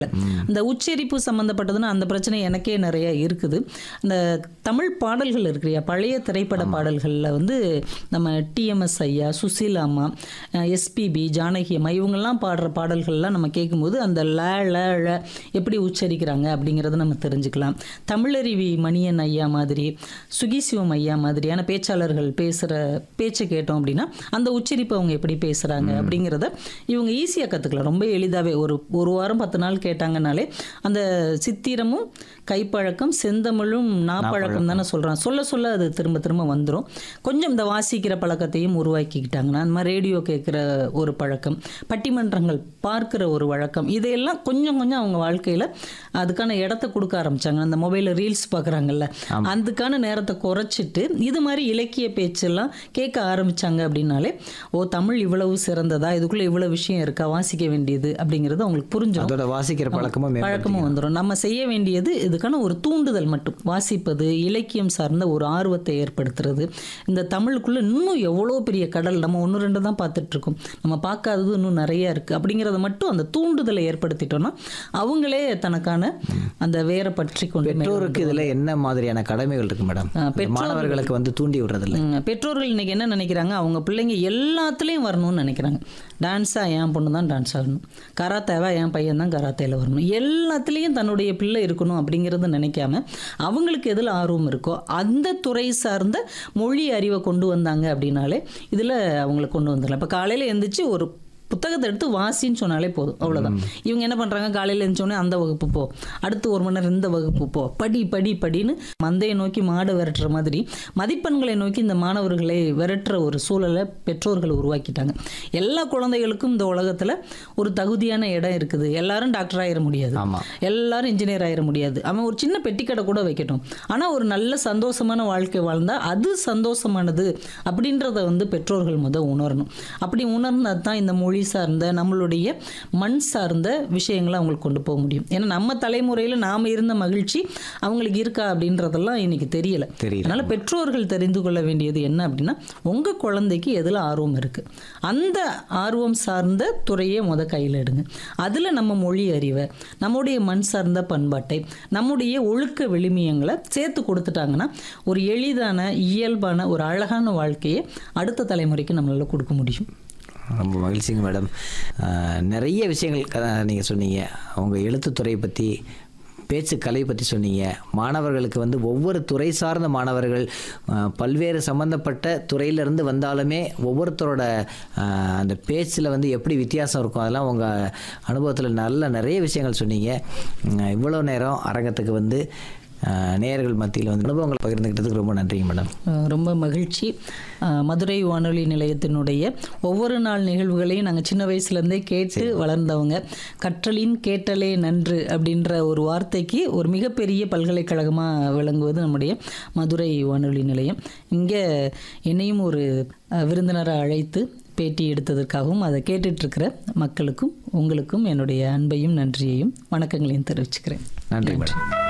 இந்த உச்சரிப்பு சம்மந்தப்பட்டதுன்னா அந்த பிரச்சனை எனக்கே நிறைய இருக்குது இந்த தமிழ் பாடல்கள் இருக்கு இல்லையா பழைய திரைப்பட பாடல்களில் வந்து நம்ம டிஎம்எஸ் ஐயா சுசீலா அம்மா எஸ்பிபி ஜானகி அம்மா இவங்கெல்லாம் பாடுற பாடல்கள்லாம் நம்ம கேட்கும்போது அந்த ல ல ழ எப்படி உச்சரிக்கிறாங்க அப்படிங்கிறத நம்ம தெரிஞ்சுக்கலாம் தமிழருவி மணியன் ஐயா மாதிரி சுகிசிவம் ஐயா மாதிரியான பேச்சாளர்கள் பேசுகிற பேச்சை கேட்டோம் அப்படின்னா அந்த உச்சரிப்பு அவங்க எப்படி பேசுகிறாங்க அப்படிங்கிறத இவங்க ஈஸியாக கற்றுக்கலாம் ரொம்ப எளிதாகவே ஒரு ஒரு வாரம் பத்து நாள் கேட்டாங்கனாலே அந்த சித்திரமும் கைப்பழக்கம் செந்தமிழும் நாப்பழக்கம் தானே சொல்கிறான் சொல்ல சொல்ல அது திரும்ப திரும்ப வந்துடும் கொஞ்சம் இந்த வாசிக்கிற பழக்கத்தையும் உருவாக்கிக்கிட்டாங்கன்னா அந்த மாதிரி ரேடியோ கேட்குற ஒரு பழக்கம் பட்டிமன்றங்கள் பார்க்குற ஒரு வழக்கம் இதையெல்லாம் கொஞ்சம் கொஞ்சம் அவங்க வாழ்க்கையில் அதுக்கான இடத்த கொடுக்க ஆரம்பிச்சாங்க அந்த மொபைலில் ரீல்ஸ் பார்க்குறாங்கல்ல அதுக்கான நேரத்தை குறைச்சிட்டு இது மாதிரி இலக்கிய பேச்செல்லாம் கேட்க ஆரம்பிச்சாங்க அப்படின்னாலே ஓ தமிழ் இவ்வளவு சிறந்ததா இதுக்குள்ளே இவ்வளோ விஷயம் இருக்கா வாசிக்க வேண்டியது அப்படிங்கிறது அவங்களுக்கு புரிஞ்சிடும் அதோட வாசிக்கிற பழக்கமும் மேம்படுத்தி- பழக்கமும் வந்துடும் நம்ம செய்ய வேண்டியது இதுக்கான ஒரு தூண்டுதல் மட்டும் வாசிப்பது இலக்கியம் சார்ந்த ஒரு ஆர்வத்தை ஏற்படுத்துறது இந்த தமிழுக்குள்ள இன்னும் எவ்வளோ பெரிய கடல் நம்ம ஒன்று ரெண்டு தான் பார்த்துட்டு இருக்கோம் நம்ம பார்க்காதது இன்னும் நிறைய இருக்கு அப்படிங்கிறத மட்டும் அந்த தூண்டுதலை ஏற்படுத்திட்டோம்னா அவங்களே தனக்கான அந்த வேற பற்றி கொண்டு மேல பெற்றோருக்கு இதுல என்ன மாதிரியான கடமைகள் இருக்கு மேடம் ஆ, இந்த மாணவர்களுக்கு வந்து தூண்டி விடுறதில்ல ம், பெற்றோர்கள் இன்னைக்கு என்ன நினைக்கிறாங்க அவங்க பிள்ளைங்க எல்லாத்துலேயும் வரணும்னு நினைக்கிறாங்க டான்ஸாக என் பொண்ணு தான் டான்ஸ் ஆடணும் கராத்தேவா என் பையன் தான் கராத்தேல வரணும் எல்லாத்துலேயும் தன்னுடைய பிள்ளை இருக்கணும் அப்படிங்கிறத நினைக்காம அவங்களுக்கு எதில் ஆர்வம் இருக்கோ அந்த துறை சார்ந்த மொழி அறிவை கொண்டு வந்தாங்க அப்படின்னாலே இதில் அவங்கள கொண்டு வந்துடலாம் இப்போ காலையில் எந்திரிச்சு ஒரு புத்தகத்தை எடுத்து வாசின்னு சொன்னாலே போதும் அவ்வளவுதான் இவங்க என்ன பண்றாங்க காலையில எழுந்தோடனே அந்த வகுப்பு போ அடுத்து ஒரு மணி நேரம் இந்த வகுப்பு போ படி படி படின்னு மந்தையை நோக்கி மாடு விரட்டுற மாதிரி மதிப்பெண்களை நோக்கி இந்த மாணவர்களை விரட்டுற ஒரு சூழலை பெற்றோர்கள் உருவாக்கிட்டாங்க எல்லா குழந்தைகளுக்கும் இந்த உலகத்துல ஒரு தகுதியான இடம் இருக்குது எல்லாரும் டாக்டர் ஆயிட முடியாது ஆமா எல்லாரும் இன்ஜினியர் ஆயிட முடியாது அவன் ஒரு சின்ன பெட்டி கடை கூட வைக்கட்டும் ஆனா ஒரு நல்ல சந்தோஷமான வாழ்க்கை வாழ்ந்தா அது சந்தோஷமானது அப்படின்றத வந்து பெற்றோர்கள் முத உணரணும் அப்படி உணர்ந்தா தான் இந்த மொழி சார்ந்த நம்மளுடைய மண் சார்ந்த விஷயங்களை அவங்களுக்கு கொண்டு போக முடியும் ஏன்னா நம்ம தலைமுறையில நாம இருந்த மகிழ்ச்சி அவங்களுக்கு இருக்கா அப்படின்றதெல்லாம் இன்னைக்கு தெரியல தெரியல. அதனால பெற்றோர்கள் தெரிந்து கொள்ள வேண்டியது என்ன அப்படின்னா உங்க குழந்தைக்கு எதுல ஆர்வம் இருக்கு அந்த ஆர்வம் சார்ந்த துறையை முத கையில் எடுங்க அதுல நம்ம மொழி அறிவை நம்முடைய மண் சார்ந்த பண்பாட்டை நம்முடைய ஒழுக்க விழுமியங்களை சேர்த்து கொடுத்துட்டாங்கன்னா ஒரு எளிதான இயல்பான ஒரு அழகான வாழ்க்கையை அடுத்த தலைமுறைக்கு நம்மளால கொடுக்க முடியும் ரொம்ப மகிழ்ச்சிங்க மேடம் ஆஹ், நிறைய விஷயங்கள் க- நீங்க சொன்னீங்க அவங்க எழுத்துத்துறை பற்றி பேச்சு கலை பற்றி சொன்னீங்க மாணவர்களுக்கு வந்து ஒவ்வொரு துறை சார்ந்த மாணவர்கள் ஆஹ், பல்வேறு சம்பந்தப்பட்ட துறையிலிருந்து வந்தாலுமே ஒவ்வொருத்தரோட ஆஹ், அந்த பேச்சில் வந்து எப்படி வித்தியாசம் இருக்கும் அதெல்லாம் உங்கள் அனுபவத்தில் நல்ல நிறைய விஷயங்கள் சொன்னீங்க உம், இவ்வளோ நேரம் அரங்கத்துக்கு வந்து ஆஹ், நேயர்கள் மத்தியில் வந்து அனுபவங்களை பகிர்ந்துக்கிட்டதுக்கு ரொம்ப நன்றிங்க மேடம் அஹ் ரொம்ப மகிழ்ச்சி அஹ் மதுரை வானொலி நிலையத்தினுடைய ஒவ்வொரு நாள் நிகழ்வுகளையும் நாங்கள் சின்ன வயசுலேருந்தே கேட்டு வளர்ந்தவங்க கற்றலின் கேட்டலே நன்று அப்படின்ற ஒரு வார்த்தைக்கு ஒரு மிகப்பெரிய பல்கலைக்கழகமாக விளங்குவது நம்முடைய மதுரை வானொலி நிலையம் இங்கே என்னையும் ஒரு அஹ், விருந்தினரை அழைத்து பேட்டி எடுத்ததற்காகவும் அதை கேட்டுட்டு இருக்கிற மக்களுக்கும் உங்களுக்கும் என்னுடைய அன்பையும் நன்றியையும் வணக்கங்களையும் தெரிவிச்சுக்கிறேன் நன்றி மேடம்